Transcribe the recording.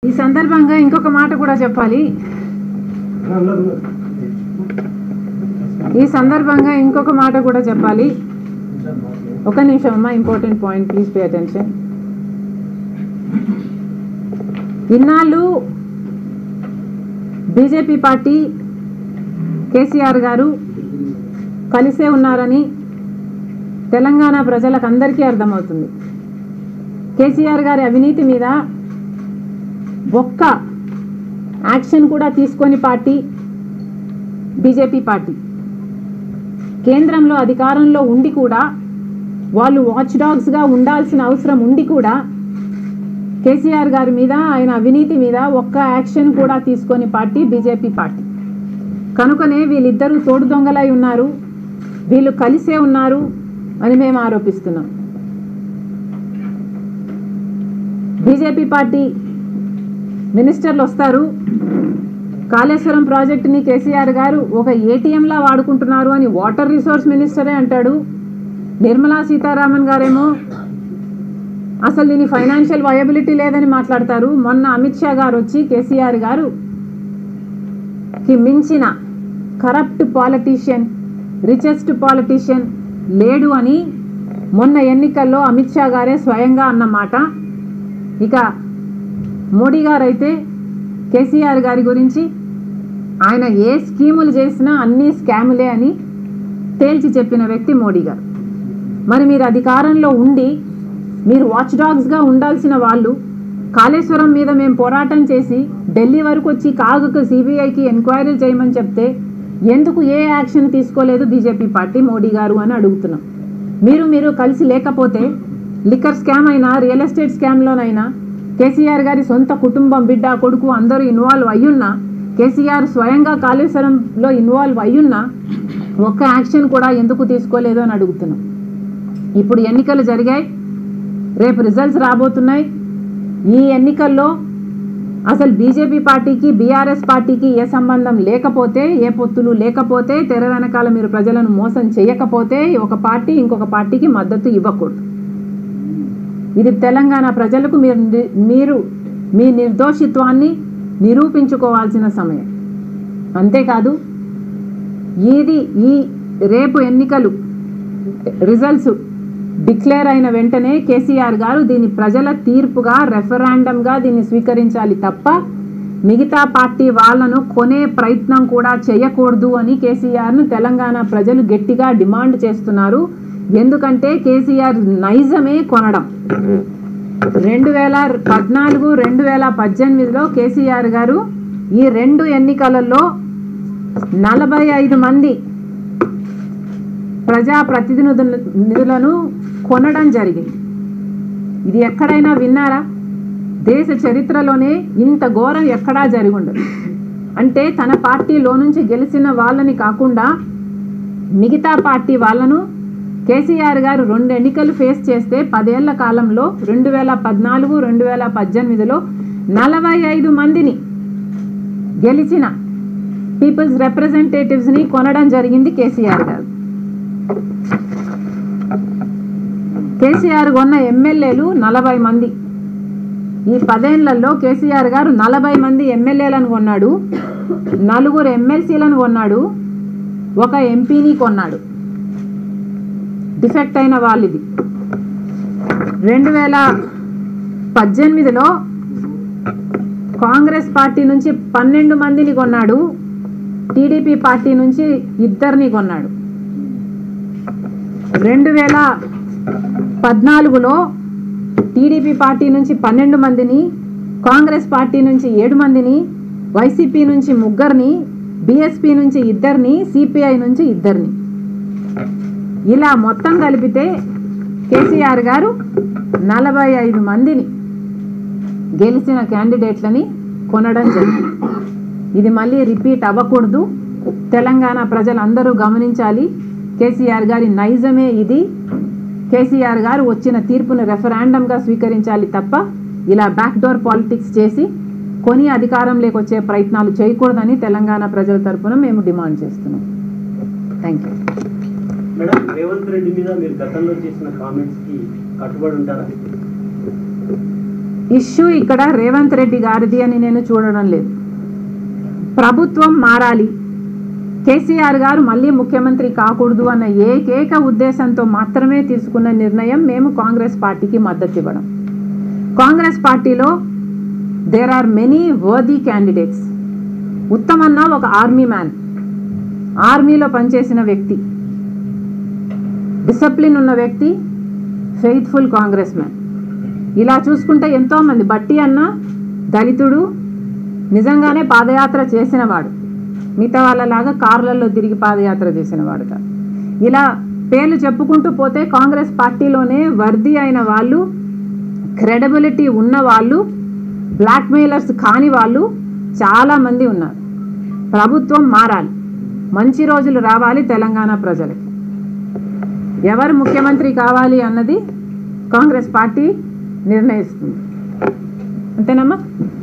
ఈ సందర్భంగా ఇంకొక మాట కూడా చెప్పాలి ఈ సందర్భంగా ఇంకొక మాట కూడా చెప్పాలి ఒక నిమిషం అమ్మా important point please pay attention ఇన్నాళ్ళు బీజేపీ పార్టీ కేసీఆర్ గారు కలిసే ఉన్నారని తెలంగాణ ప్రజలకు అందరికీ అర్థమవుతుంది కేసీఆర్ గారి అవినీతి మీద ఒక్క యాక్షన్ కూడా తీసుకొని పార్టీ బీజేపీ పార్టీ కేంద్రంలో అధికారంలో ఉండి కూడా వాళ్ళు వాచ్ డాగ్స్గా ఉండాల్సిన అవసరం ఉండి కూడా కేసీఆర్ గారి మీద ఆయన అవినీతి మీద ఒక్క యాక్షన్ కూడా తీసుకొని పార్టీ బీజేపీ పార్టీ కనుకనే వీళ్ళిద్దరూ తోడు దొంగలై ఉన్నారు వీళ్ళు కలిసే ఉన్నారు అని మేము ఆరోపిస్తున్నాం బీజేపీ పార్టీ మినిస్టర్లు వస్తారు కాళేశ్వరం ప్రాజెక్టుని కేసీఆర్ గారు ఒక ఏటీఎంలా వాడుకుంటున్నారు అని వాటర్ రిసోర్స్ మినిస్టరే అంటాడు నిర్మలా సీతారామన్ గారేమో అసలు దీని ఫైనాన్షియల్ వయబిలిటీ లేదని మాట్లాడతారు మొన్న అమిత్ షా గారు వచ్చి కేసీఆర్ గారు కి మించిన కరప్ట్ పాలిటీషియన్ రిచెస్ట్ పాలిటీషియన్ లేడు అని మొన్న ఎన్నికల్లో అమిత్ షా గారే స్వయంగా అన్నమాట ఇక మోడీ గారు అయితే కేసీఆర్ గారి గురించి ఆయన ఏ స్కీములు చేసినా అన్నీ స్కాములే అని తేల్చి చెప్పిన వ్యక్తి మోడీ గారు మరి మీరు అధికారంలో ఉండి మీరు వాచ్ డాగ్స్గా ఉండాల్సిన వాళ్ళు కాళేశ్వరం మీద మేము పోరాటం చేసి ఢిల్లీ వరకు వచ్చి కాగుకు సిబిఐకి ఎంక్వైరీలు చేయమని చెప్తే ఎందుకు ఏ యాక్షన్ తీసుకోలేదు బీజేపీ పార్టీ మోడీ గారు అని అడుగుతున్నాం మీరు మీరు కలిసి లేకపోతే లిక్కర్ స్కామ్ అయినా రియల్ ఎస్టేట్ స్కామ్లోనైనా కేసీఆర్ గారి సొంత కుటుంబం బిడ్డ కొడుకు అందరూ ఇన్వాల్వ్ అయ్యున్నా కేసీఆర్ స్వయంగా కాళేశ్వరంలో ఇన్వాల్వ్ అయ్యున్నా ఒక్క యాక్షన్ కూడా ఎందుకు తీసుకోలేదు అని అడుగుతున్నాం ఇప్పుడు ఎన్నికలు జరిగాయి రేపు రిజల్ట్స్ రాబోతున్నాయి ఈ ఎన్నికల్లో అసలు బీజేపీ పార్టీకి బీఆర్ఎస్ పార్టీకి ఏ సంబంధం లేకపోతే ఏ పొత్తులు లేకపోతే తెర వెనకాల మీరు ప్రజలను మోసం చేయకపోతే ఒక పార్టీ ఇంకొక పార్టీకి మద్దతు ఇవ్వకూడదు ఇది తెలంగాణ ప్రజలకు మీరు ని- మీరు మీ నిర్దోషిత్వాన్ని నిరూపించుకోవాల్సిన సమయం అంతేకాదు ఇది ఈ రేపు ఎన్నికలు రిజల్ట్స్ డిక్లేర్ అయిన వెంటనే కేసీఆర్ గారు దీన్ని ప్రజల తీర్పుగా రెఫరాండంగా దీన్ని స్వీకరించాలి తప్ప మిగతా పార్టీ వాళ్ళను కొనే ప్రయత్నం కూడా చేయకూడదు అని కేసీఆర్ను తెలంగాణ ప్రజలు గట్టిగా డిమాండ్ చేస్తున్నారు ఎందుకంటే కేసీఆర్ నైజమే కొనడం రెండు వేల పద్నాలుగు రెండు వేల పద్దెనిమిదిలో కేసీఆర్ గారు ఈ రెండు ఎన్నికలలో నలభై ఐదు మంది ప్రజాప్రతినిధులను కొనడం జరిగింది ఇది ఎక్కడైనా విన్నారా దేశ చరిత్రలోనే ఇంత ఘోరం ఎక్కడా జరిగి ఉండదు అంటే తన పార్టీలో నుంచి గెలిచిన వాళ్ళని కాకుండా మిగతా పార్టీ వాళ్ళను కేసీఆర్ గారు రెండు ఎన్నికలు ఫేస్ చేస్తే పదేళ్ల కాలంలో రెండు వేల పద్నాలుగు రెండు వేల పద్దెనిమిదిలో నలభై ఐదు మందిని గెలిచిన పీపుల్స్ రిప్రజెంటేటివ్స్ని కొనడం జరిగింది కేసీఆర్ గారు కేసీఆర్ కొన్న ఎమ్మెల్యేలు నలభై మంది ఈ పదేళ్లలో కేసీఆర్ గారు నలభై మంది ఎమ్మెల్యేలను కొన్నాడు నలుగురు ఎమ్మెల్సీలను కొన్నాడు ఒక ఎంపీని కొన్నాడు డిఫెక్ట్ అయిన వాళ్ళు ఇది రెండు వేల పద్దెనిమిదిలో కాంగ్రెస్ పార్టీ నుంచి పన్నెండు మందిని కొన్నాడు టీడీపీ పార్టీ నుంచి ఇద్దరిని కొన్నాడు రెండు వేల పద్నాలుగులో టీడీపీ పార్టీ నుంచి పన్నెండు మందిని కాంగ్రెస్ పార్టీ నుంచి ఏడు మందిని వైసీపీ నుంచి ముగ్గురిని బీఎస్పీ నుంచి ఇద్దరిని సిపిఐ నుంచి ఇద్దరిని ఇలా మొత్తం కలిపితే కేసీఆర్ గారు నలభై ఐదు మందిని గెలిచిన క్యాండిడేట్లని కొనడం జరిగింది ఇది మళ్ళీ రిపీట్ అవ్వకూడదు తెలంగాణ ప్రజలందరూ గమనించాలి కేసీఆర్ గారి నైజమే ఇది కేసీఆర్ గారు వచ్చిన తీర్పును రెఫరాండంగా స్వీకరించాలి తప్ప ఇలా బ్యాక్డోర్ పాలిటిక్స్ చేసి కొని అధికారంలోకి వచ్చే ప్రయత్నాలు చేయకూడదని తెలంగాణ ప్రజల తరపున మేము డిమాండ్ చేస్తున్నాం thank you madam Revanth Reddy మీద మీరు గతంలో చేసిన కామెంట్స్ కి కట్టుబడి ఉంటారా ఇష్యూ ఇక్కడ రేవంత్ రెడ్డి గారిది అని నేను చూడడం లేదు ప్రభుత్వం మారాలి కేసీఆర్ గారు మళ్ళీ ముఖ్యమంత్రి కాకూడదు అన్న ఏకైక ఉద్దేశంతో మాత్రమే తీసుకున్న నిర్ణయం మేము కాంగ్రెస్ పార్టీకి మద్దతు ఇవ్వడం కాంగ్రెస్ పార్టీలో there are many worthy candidates ఉత్తమన్న ఒక ఆర్మీ మ్యాన్ ఆర్మీలో పనిచేసిన వ్యక్తి డిసిప్లిన్ ఉన్న వ్యక్తి ఫెయిత్ఫుల్ కాంగ్రెస్ మ్యాన్ ఇలా చూసుకుంటే ఎంతోమంది బట్టి అన్న దళితుడు నిజంగానే పాదయాత్ర చేసినవాడు మిగతా వాళ్ళలాగా కార్లలో తిరిగి పాదయాత్ర చేసినవాడు కాదు ఇలా పేర్లు చెప్పుకుంటూ పోతే కాంగ్రెస్ పార్టీలోనే వర్ది అయిన వాళ్ళు క్రెడిబిలిటీ ఉన్న వాళ్ళు బ్లాక్మెయిలర్స్ కాని వాళ్ళు చాలామంది ఉన్నారు ప్రభుత్వం మారాలి మంచి రోజులు రావాలి తెలంగాణ ప్రజలకి ఎవరు ముఖ్యమంత్రి కావాలి అన్నది కాంగ్రెస్ పార్టీ నిర్ణయిస్తుంది అంతేనమ్మా